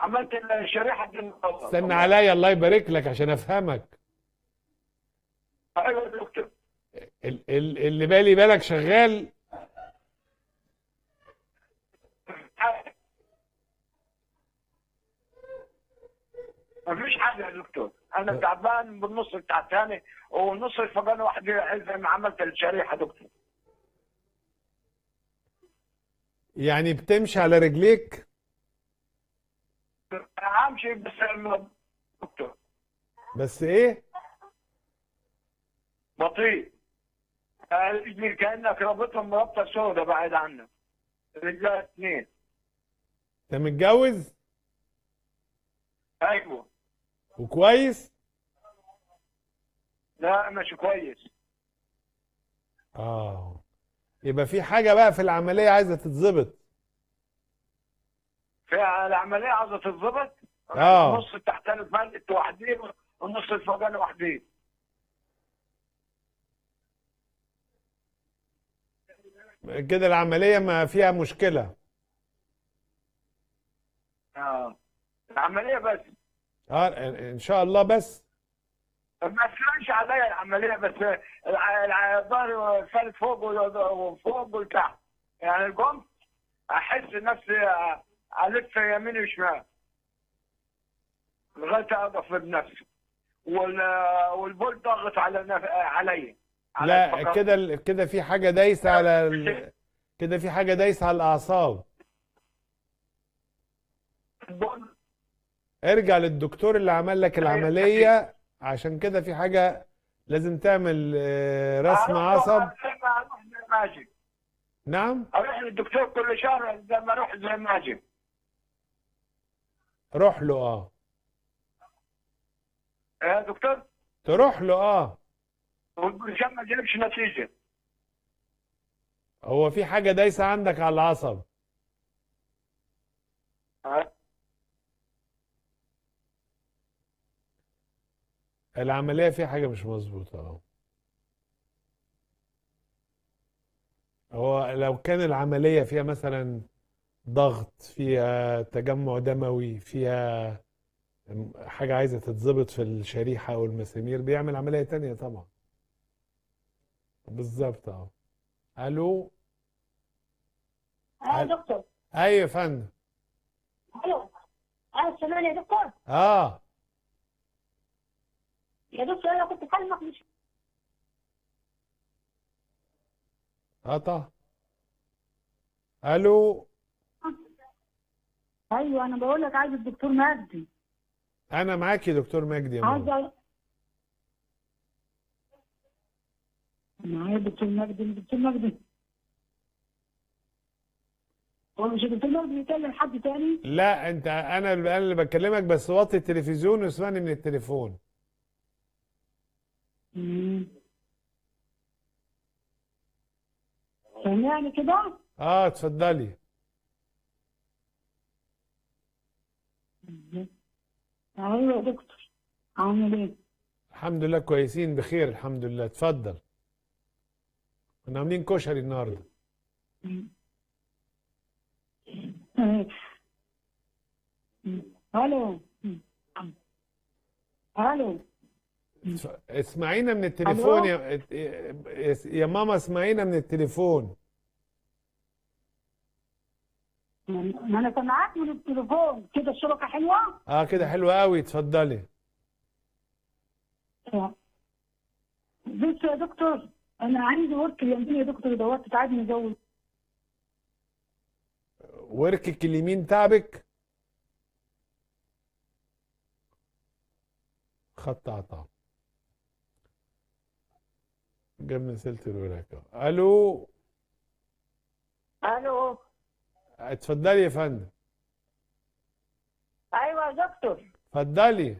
عملت الشريحه دي المقاومة. استنى عليا الله يبارك لك عشان افهمك ايوه يا دكتور ال- ال- اللي بالي بالك شغال مفيش حاجه يا دكتور انا تعبان بالنص بتاع الثاني والنص الفقان واحد زي ما عملت الشريحه دكتور يعني بتمشي على رجليك امشي بس الم- دكتور بس ايه بطيء رجلي كانك رابطهم رابطه سوداء بعيد عنك رجلها اثنين انت متجوز ايوه وكويس لا مش كويس اه يبقى في حاجة بقى في العملية عايزة تتظبط في العمليه عايزه تتظبط آه. النص التحتاني اتفلت وحدين والنص الفوقاني وحدين كده العملية ما فيها مشكلة اه العمليه بس اه ان شاء الله بس ما تفرقش عليا العمليه بس الع- الع- الظهر فالت فوق وفوق وتحت يعني قمت احس نفسي الف يمين وشمال لغايه اقف بنفسي وال والبول ضاغط على نف... علي على لا الفقرات. كده ال- كده في حاجة دايسة على ال... كده في حاجة دايسة على الأعصاب البول ارجع للدكتور اللي عمل لك العملية عشان كده في حاجة لازم تعمل آه، رسم أروح- عصب اروح زي ما اجي نعم اروح للدكتور كل شهر زي ما اروح زي ما اجي روح له اه يا دكتور تروح له اه والبرشام ما جابش نتيجه هو في حاجة دايسة عندك على العصب ها؟ العملية فيها حاجة مش مظبوطة اه هو لو كان العملية فيها مثلا ضغط فيها تجمع دموي فيها حاجة عايزة تتظبط في الشريحة أو المسامير بيعمل عملية تانية طبعا بالظبط اه ألو اه يا دكتور أيوة يا فندم الو اه سامعني يا دكتور اه يا دكتور انا كنت كلمك مش قطع ألو ايوه انا بقول لك عايز الدكتور مجدي أنا معاك يا دكتور مجدي يا ماما عايز معايا الدكتور مجدي الدكتور مجدي هو مش الدكتور مجدي بيكلم حد تاني لا انت انا انا اللي بكلمك بس وطي التلفزيون واسمعني من التليفون مم. سامعني كده اه اتفضلي ايوه يا دكتور عامل ايه الحمد لله كويسين بخير الحمد لله اتفضل كنا عاملين كشري النهارده مم. مم. الو مم. الو اتف- اسمعينا من التليفون يا ات- يا ماما اسمعينا من التليفون ما انا سامعاك من التليفون كده الشبكه حلوه اه كده حلوة قوي اتفضلي بص يا دكتور انا عندي ورك اليمين يا دكتور دوت تعبني جو وركك اليمين تعبك خط قطع جبنا سيرة الوراك أهو. الو الو اتفضلي يا فندم ايوه يا دكتور اتفضلي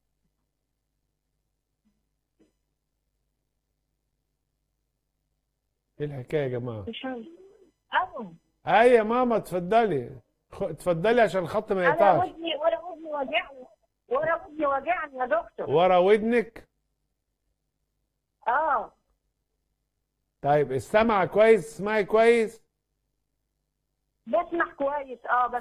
ايه الحكايه يا جماعه مش عارف. الو اي يا ماما اتفضلي خ- اتفضلي عشان الخط ما انا يقطعش ودني ورا ودني وجعني ورا ودني وجعني يا دكتور ورا ودنك اه طيب السمع كويس اسمعي كويس بسمع كويس اه بس